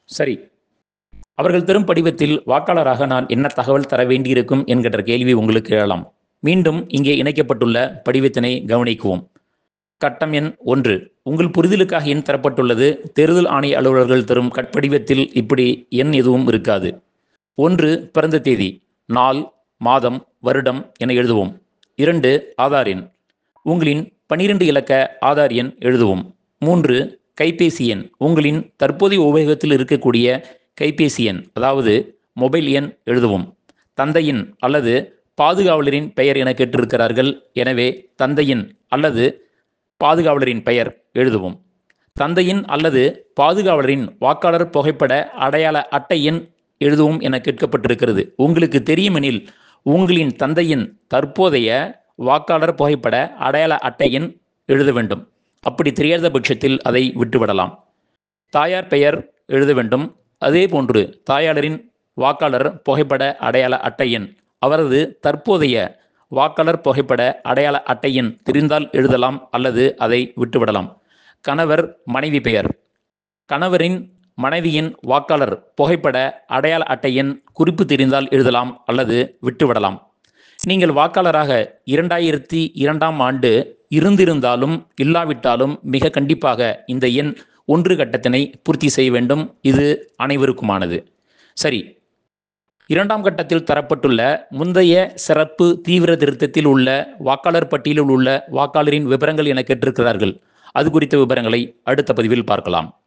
சரி அவர்கள் தரும் படிவத்தில் வாக்காளராக நான் என்ன தகவல் தர வேண்டியிருக்கும் என்கின்ற கேள்வி உங்களுக்கு எழலாம் மீண்டும் இங்கே இணைக்கப்பட்டுள்ள படிவத்தினை கவனிக்குவோம் கட்டம் எண் ஒன்று உங்கள் புரிதலுக்காக எண் தரப்பட்டுள்ளது தேர்தல் ஆணைய அலுவலர்கள் தரும் கட்படிவத்தில் இப்படி எண் எதுவும் இருக்காது ஒன்று பிறந்த தேதி நாள் மாதம் வருடம் என எழுதுவோம் இரண்டு ஆதார் எண் உங்களின் பனிரெண்டு இலக்க ஆதார் எண் எழுதுவோம் மூன்று கைபேசி எண் உங்களின் தற்போதைய உபயோகத்தில் இருக்கக்கூடிய கைபேசி எண் அதாவது மொபைல் எண் எழுதுவோம் தந்தையின் அல்லது பாதுகாவலரின் பெயர் என கேட்டிருக்கிறார்கள் எனவே தந்தையின் அல்லது பாதுகாவலரின் பெயர் எழுதுவோம் தந்தையின் அல்லது பாதுகாவலரின் வாக்காளர் புகைப்பட அடையாள அட்டை எண் எழுதுவோம் என கேட்கப்பட்டிருக்கிறது உங்களுக்கு தெரியுமெனில் உங்களின் தந்தையின் தற்போதைய வாக்காளர் புகைப்பட அடையாள அட்டை எண் எழுத வேண்டும் அப்படி தெரியாத பட்சத்தில் அதை விட்டுவிடலாம் தாயார் பெயர் எழுத வேண்டும் அதே போன்று தாயாளரின் வாக்காளர் புகைப்பட அடையாள அட்டை எண் அவரது தற்போதைய வாக்காளர் புகைப்பட அடையாள அட்டை எண் தெரிந்தால் எழுதலாம் அல்லது அதை விட்டுவிடலாம் கணவர் மனைவி பெயர் கணவரின் மனைவியின் வாக்காளர் புகைப்பட அடையாள அட்டை எண் குறிப்பு தெரிந்தால் எழுதலாம் அல்லது விட்டுவிடலாம் நீங்கள் வாக்காளராக இரண்டாயிரத்தி இரண்டாம் ஆண்டு இருந்திருந்தாலும் இல்லாவிட்டாலும் மிக கண்டிப்பாக இந்த எண் ஒன்று கட்டத்தினை பூர்த்தி செய்ய வேண்டும் இது அனைவருக்குமானது சரி இரண்டாம் கட்டத்தில் தரப்பட்டுள்ள முந்தைய சிறப்பு தீவிர திருத்தத்தில் உள்ள வாக்காளர் பட்டியலில் உள்ள வாக்காளரின் விவரங்கள் என கேட்டிருக்கிறார்கள் அது குறித்த விவரங்களை அடுத்த பதிவில் பார்க்கலாம்